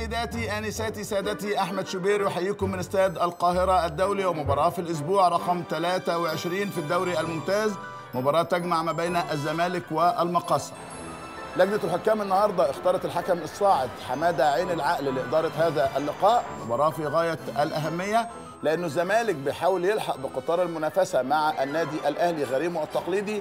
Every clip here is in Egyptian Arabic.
سيداتي انساتي سادتي احمد شوبير يحييكم من استاد القاهره الدولي ومباراه في الاسبوع رقم 23 في الدوري الممتاز مباراه تجمع ما بين الزمالك والمقصه لجنه الحكام النهارده اختارت الحكم الصاعد حماده عين العقل لاداره هذا اللقاء مباراه في غايه الاهميه لانه الزمالك بيحاول يلحق بقطار المنافسه مع النادي الاهلي غريمه التقليدي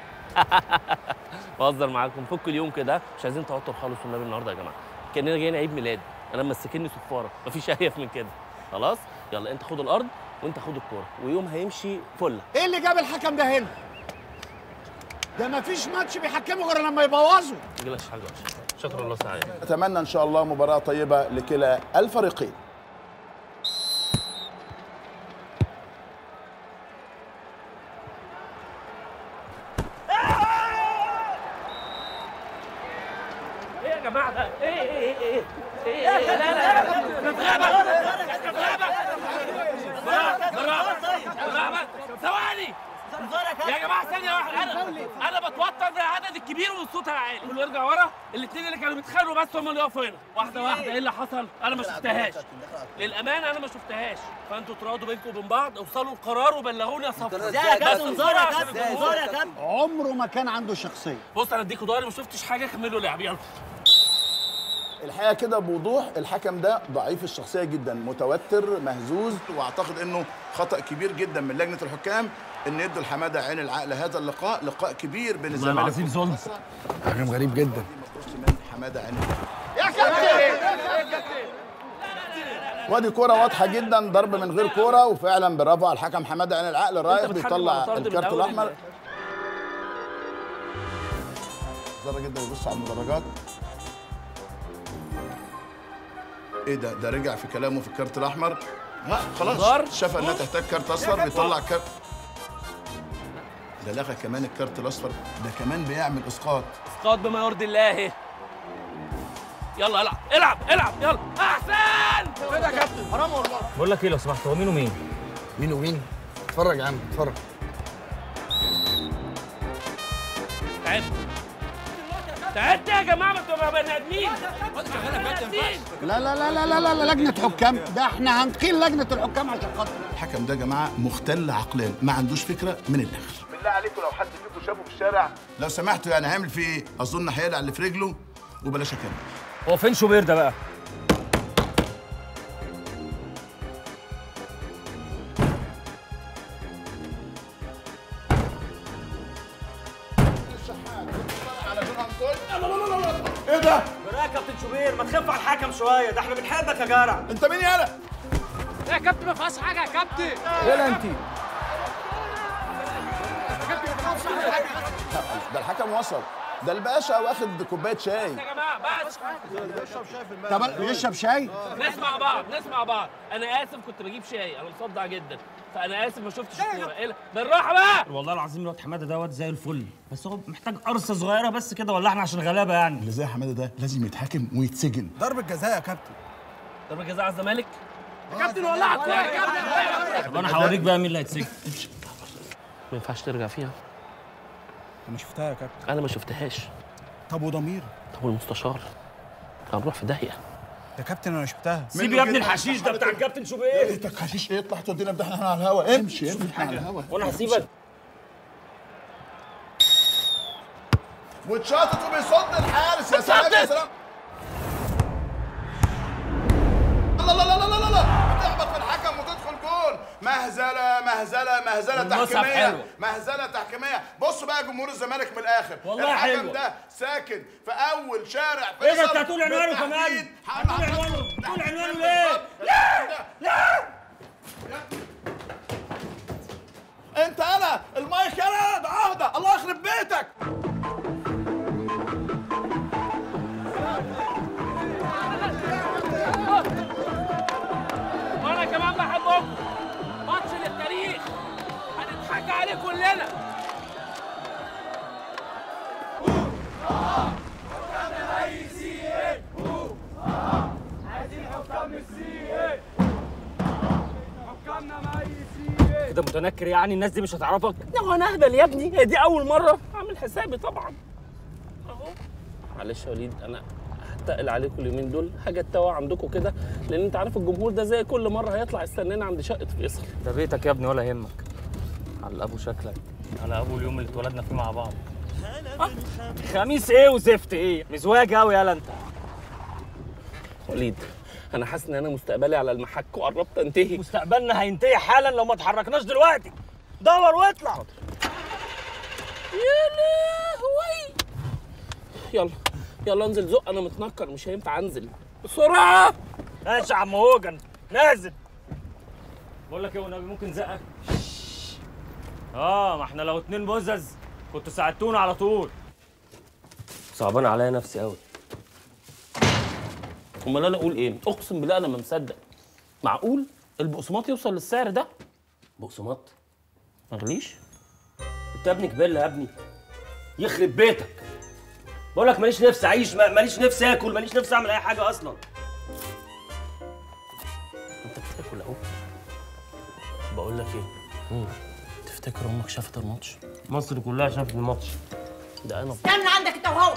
بهزر معاكم فك اليوم كده مش عايزين توتر خالص والنبي النهارده يا جماعه كاننا جايين عيد ميلاد انا مسكني صفاره مفيش اهيف من كده خلاص يلا انت خد الارض وانت خد الكوره ويوم هيمشي فله ايه اللي جاب الحكم ده هنا؟ ده مفيش ماتش بيحكمه غير لما يبوظه ما تجيلكش حاجه وحشه شكرا الله سعيد اتمنى ان شاء الله مباراه طيبه لكلا الفريقين ايه يا جماعه ده ايه ايه ايه ايه ايه ايه لا لا لا غابه غابه غابه ثواني يا جماعه ثانيه واحده انا انا بتوتر من العدد الكبير والصوت العالي كله يرجع ورا الاثنين اللي كانوا بيتخانقوا بس هم اللي يقفوا هنا واحده واحده ايه اللي حصل انا ما شفتهاش للامانه انا ما شفتهاش فانتوا تراضوا بينكم وبين بعض اوصلوا لقرار وبلغوني يا صفر ازاي يا كابتن انذار يا كابتن انذار يا كابتن عمره ما كان عنده شخصيه بص انا اديكوا ضهري ما شفتش حاجه كملوا لعب يلا الحقيقه كده بوضوح الحكم ده ضعيف الشخصيه جدا متوتر مهزوز واعتقد انه خطا كبير جدا من لجنه الحكام ان يدوا الحماده عين العقل هذا اللقاء لقاء كبير بين الزمالك العظيم ظلم. حكم غريب جدا من حماده عين العقل وادي كرة واضحة جدا ضرب من غير كرة وفعلا برافو على الحكم حماده عين العقل رايح بتحكم بيطلع على طرد من الكارت أول الأحمر ال- ذرة جدا يبص على المدرجات ايه ده ده رجع في كلامه في الكارت الاحمر لا انذار. خلاص شاف انها تحتاج كارت اصفر بيطلع كارت ده لغى كمان الكارت الاصفر ده كمان بيعمل اسقاط اسقاط بما يرضي الله يلا العب العب العب يلا احسن بقول لك ايه لو سمحت هو مين ومين؟ مين ومين اتفرج يا عم اتفرج تعبت تعبت يا جماعه ما تبقى بني ادمين بني آدمين. لا لا لا لا لا لا, لا لجنه حكام ده احنا هنقيل لجنه الحكام عشان خاطر الحكم ده يا جماعه مختل عقليا ما عندوش فكره من الاخر بالله عليكم لو حد فيكم شافه في الشارع لو سمحتوا يعني هيعمل فيه ايه اظن هيقلع اللي في رجله وبلاش اكمل هو فين شوبير ده بقى؟ ايه ده يا كابتن شوبير ما تخف على الحكم شويه ده احنا بنحبك يا جرع انت مين يالا يا كابتن ما فيهاش حاجه يا كابتن يلا انت ده الحكم وصل ده الباشا واخد كوبايه شاي يا جماعه بس طب يشرب شاي نسمع بعض نسمع بعض انا اسف كنت بجيب شاي انا مصدع جدا فانا اسف ما شفتش الكوره ايه بالراحه بقى والله العظيم الواد حماده ده واد زي الفل بس هو محتاج قرصه صغيره بس كده ولا احنا عشان غلابه يعني اللي زي حماده ده لازم يتحاكم ويتسجن ضربة جزاء يا كابتن ضربه جزاء على الزمالك يا كابتن ولع الكوره يا كابتن طب انا هوريك بقى مين اللي هيتسجن ما ينفعش ترجع فيها انا شفتها يا كابتن انا ما شفتهاش طب وضمير طب والمستشار هنروح في داهيه يا كابتن انا شفتها سيب يا ابني الحشيش ده بتاع الكابتن شوبير ايدك حشيش ايه اطلع تودينا بدحنا احنا على الهوا امشي امشي احنا على الهوا وانا هسيبك واتشاطت وبيصد الحارس يا سلام يا سلام الله الله الله الله الله الله بتخبط في الحكم وتدخل جول مهزله مهزله مهزله والمصعب تحكيميه حلو. مهزله تحكيميه بصوا بقى جمهور الزمالك من الاخر والله الحكم حلوة. ده ساكن في اول شارع ايه ده فيصل انت هتقول عنوانه بالتحديد. كمان؟ هقول هتقول لحضرتك عنوانه هتقول تحديد عنوانه فين ليه؟ بالظبط. لا لا انت انا المايك انا ده عهده الله يخرب بيتك وانا كمان بحبكم ماتش للتاريخ هنضحك عليه كلنا كده متنكر يعني الناس دي مش هتعرفك هو انا اهبل يا ابني هي دي اول مره اعمل حسابي طبعا اهو معلش يا وليد انا هتقل عليكم اليومين دول حاجه تتوه عندكم كده لان انت عارف الجمهور ده زي كل مره هيطلع يستنانا عند شقه فيصل ده بيتك يا ابني ولا يهمك على ابو شكلك على ابو اليوم اللي اتولدنا فيه مع بعض آه، خميس ايه وزفت ايه مزواج قوي يالا انت وليد انا حاسس ان انا مستقبلي على المحك وقربت انتهي مستقبلنا هينتهي حالا لو ما اتحركناش دلوقتي دور واطلع يا لهوي يلا يلا انزل زق انا متنكر مش هينفع انزل بسرعه ماشي يا عم هوجن نازل بقول لك ايه والنبي ممكن زقك اه ما احنا لو اتنين بزز كنتوا ساعدتونا على طول صعبان عليا نفسي قوي امال انا اقول ايه اقسم بالله انا ما مصدق معقول البقسماط يوصل للسعر ده بقسماط مغليش انت ابني كبير يا ابني يخرب بيتك بقول لك ماليش نفسي اعيش ما- ماليش نفسي اكل ماليش نفسي اعمل اي حاجه اصلا انت بتاكل اهو بقول لك ايه تفتكر امك شافت الماتش مصر كلها شافت الماتش ده انا استنى عندك انت وهو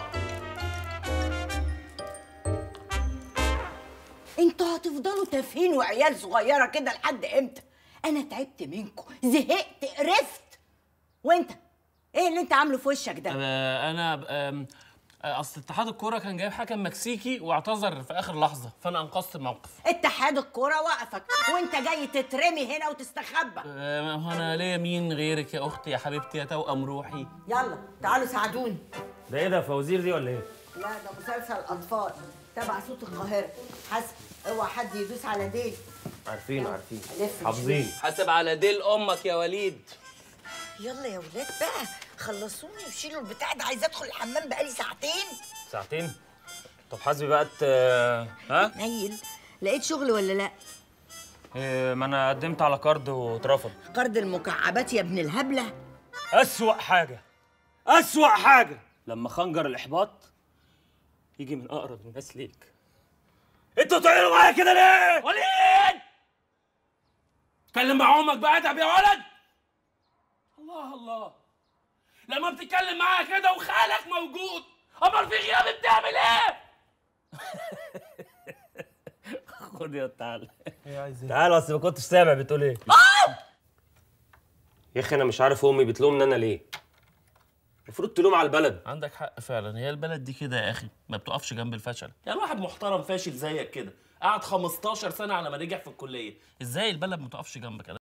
انتوا هتفضلوا تافهين وعيال صغيره كده لحد امتى انا تعبت منكم زهقت قرفت وانت ايه اللي انت عامله في وشك ده آه، انا آم، آه، اصل اتحاد الكوره كان جايب حكم مكسيكي واعتذر في اخر لحظه فانا انقذت الموقف اتحاد الكوره وقفك وانت جاي تترمي هنا وتستخبى آه، ما هو انا ليا مين غيرك يا اختي يا حبيبتي يا توأم روحي يلا تعالوا ساعدوني ده ايه ده فوازير دي ولا ايه لا ده مسلسل اطفال تبع صوت القاهره حسب اوعى حد يدوس على ديل عارفين عارفين ألف حافظين حاسب على ديل امك يا وليد يلا يا ولاد بقى خلصوني وشيلوا البتاع ده عايزه ادخل الحمام بقالي ساعتين ساعتين طب حاسبي بقى ت- ها نيل لقيت شغل ولا لا إيه ما انا قدمت على كارد واترفض قرض المكعبات يا ابن الهبله أسوأ حاجة أسوأ حاجة لما خنجر الإحباط يجي من أقرب الناس ليك انتوا بتعملوا معايا كده ليه؟ وليد اتكلم مع امك بقى ادب يا ولد الله الله لما بتتكلم معايا كده وخالك موجود امال في غياب بتعمل ايه خد يا تعال تعال اصل ما كنتش سامع بتقول ايه يا اخي انا مش عارف امي بتلومني انا ليه المفروض تلوم على البلد عندك حق فعلا هي البلد دي كده يا اخي ما بتقفش جنب الفشل يعني واحد محترم فاشل زيك كده قعد 15 سنه على ما نجح في الكليه ازاي البلد ما تقفش جنبك